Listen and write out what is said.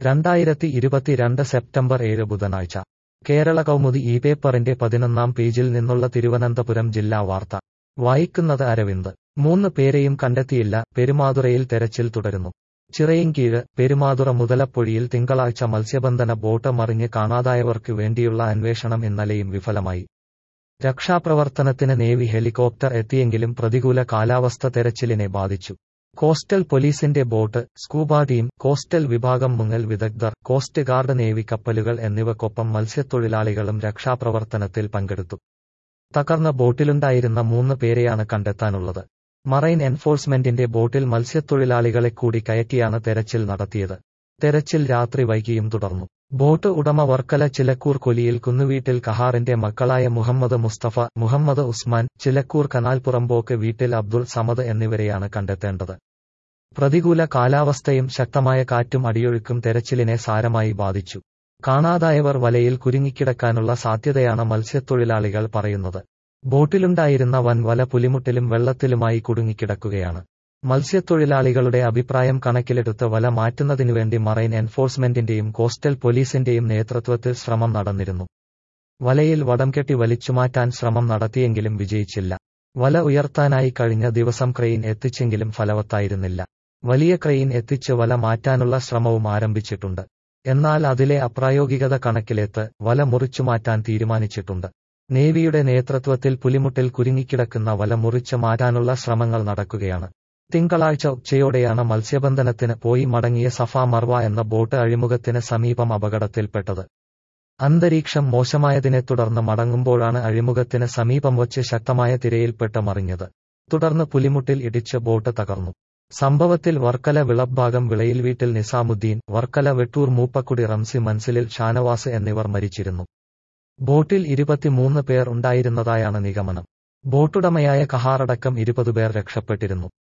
രണ്ടായിരത്തി ഇരുപത്തിരണ്ട് സെപ്റ്റംബർ ഏഴ് ബുധനാഴ്ച കേരള കൗമുദി ഈ പേപ്പറിന്റെ പതിനൊന്നാം പേജിൽ നിന്നുള്ള തിരുവനന്തപുരം ജില്ലാ വാർത്ത വായിക്കുന്നത് അരവിന്ദ് മൂന്ന് പേരെയും കണ്ടെത്തിയില്ല പെരുമാതുറയിൽ തെരച്ചിൽ തുടരുന്നു ചിറയിൻകീഴ് പെരുമാതുറ മുതലപ്പൊഴിയിൽ തിങ്കളാഴ്ച മത്സ്യബന്ധന ബോട്ട് മറിഞ്ഞ് കാണാതായവർക്ക് വേണ്ടിയുള്ള അന്വേഷണം ഇന്നലെയും വിഫലമായി രക്ഷാപ്രവർത്തനത്തിന് നേവി ഹെലികോപ്റ്റർ എത്തിയെങ്കിലും പ്രതികൂല കാലാവസ്ഥ തെരച്ചിലിനെ ബാധിച്ചു കോസ്റ്റൽ പോലീസിന്റെ ബോട്ട് സ്കൂബ ടീം കോസ്റ്റൽ വിഭാഗം മുങ്ങൽ വിദഗ്ധർ കോസ്റ്റ് ഗാർഡ് നേവി കപ്പലുകൾ എന്നിവക്കൊപ്പം മത്സ്യത്തൊഴിലാളികളും രക്ഷാപ്രവർത്തനത്തിൽ പങ്കെടുത്തു തകർന്ന ബോട്ടിലുണ്ടായിരുന്ന മൂന്ന് പേരെയാണ് കണ്ടെത്താനുള്ളത് മറൈൻ എൻഫോഴ്സ്മെന്റിന്റെ ബോട്ടിൽ മത്സ്യത്തൊഴിലാളികളെ കൂടി കയറ്റിയാണ് തെരച്ചിൽ നടത്തിയത് തെരച്ചിൽ രാത്രി വൈകിയും തുടർന്നു ബോട്ട് ഉടമ വർക്കല ചിലക്കൂർ കൊലിയിൽ കുന്നുവീട്ടിൽ കഹാറിന്റെ മക്കളായ മുഹമ്മദ് മുസ്തഫ മുഹമ്മദ് ഉസ്മാൻ ചിലക്കൂർ കനാൽപുറമ്പോക്ക് വീട്ടിൽ അബ്ദുൾ സമദ് എന്നിവരെയാണ് കണ്ടെത്തേണ്ടത് പ്രതികൂല കാലാവസ്ഥയും ശക്തമായ കാറ്റും അടിയൊഴുക്കും തെരച്ചിലിനെ സാരമായി ബാധിച്ചു കാണാതായവർ വലയിൽ കുരുങ്ങിക്കിടക്കാനുള്ള സാധ്യതയാണ് മത്സ്യത്തൊഴിലാളികൾ പറയുന്നത് ബോട്ടിലുണ്ടായിരുന്ന വൻ വല പുലിമുട്ടിലും വെള്ളത്തിലുമായി കുടുങ്ങിക്കിടക്കുകയാണ് മത്സ്യത്തൊഴിലാളികളുടെ അഭിപ്രായം കണക്കിലെടുത്ത് വല മാറ്റുന്നതിനുവേണ്ടി മറൈൻ എൻഫോഴ്സ്മെന്റിന്റെയും കോസ്റ്റൽ പോലീസിന്റെയും നേതൃത്വത്തിൽ ശ്രമം നടന്നിരുന്നു വലയിൽ വടം കെട്ടി വലിച്ചുമാറ്റാൻ ശ്രമം നടത്തിയെങ്കിലും വിജയിച്ചില്ല വല ഉയർത്താനായി കഴിഞ്ഞ ദിവസം ക്രെയിൻ എത്തിച്ചെങ്കിലും ഫലവത്തായിരുന്നില്ല വലിയ ക്രെയിൻ എത്തിച്ച് വല മാറ്റാനുള്ള ശ്രമവും ആരംഭിച്ചിട്ടുണ്ട് എന്നാൽ അതിലെ അപ്രായോഗികത കണക്കിലെത്ത് വല മുറിച്ചുമാറ്റാൻ തീരുമാനിച്ചിട്ടുണ്ട് നേവിയുടെ നേതൃത്വത്തിൽ പുലിമുട്ടിൽ കുരുങ്ങിക്കിടക്കുന്ന വല മുറിച്ച് മാറ്റാനുള്ള ശ്രമങ്ങൾ നടക്കുകയാണ് തിങ്കളാഴ്ച ഉച്ചയോടെയാണ് മത്സ്യബന്ധനത്തിന് പോയി മടങ്ങിയ സഫ മർവ എന്ന ബോട്ട് അഴിമുഖത്തിന് സമീപം അപകടത്തിൽപ്പെട്ടത് അന്തരീക്ഷം മോശമായതിനെ തുടർന്ന് മടങ്ങുമ്പോഴാണ് അഴിമുഖത്തിന് സമീപം വച്ച് ശക്തമായ തിരയിൽപ്പെട്ട് മറിഞ്ഞത് തുടർന്ന് പുലിമുട്ടിൽ ഇടിച്ച് ബോട്ട് തകർന്നു സംഭവത്തിൽ വർക്കല വിളബ്ഭാഗം വിളയിൽ വീട്ടിൽ നിസാമുദ്ദീൻ വർക്കല വെട്ടൂർ മൂപ്പക്കുടി റംസി മൻസിലിൽ ഷാനവാസ് എന്നിവർ മരിച്ചിരുന്നു ബോട്ടിൽ ഇരുപത്തിമൂന്ന് പേർ ഉണ്ടായിരുന്നതായാണ് നിഗമനം ബോട്ടുടമയായ കഹാറടക്കം ഇരുപത് പേർ രക്ഷപ്പെട്ടിരുന്നു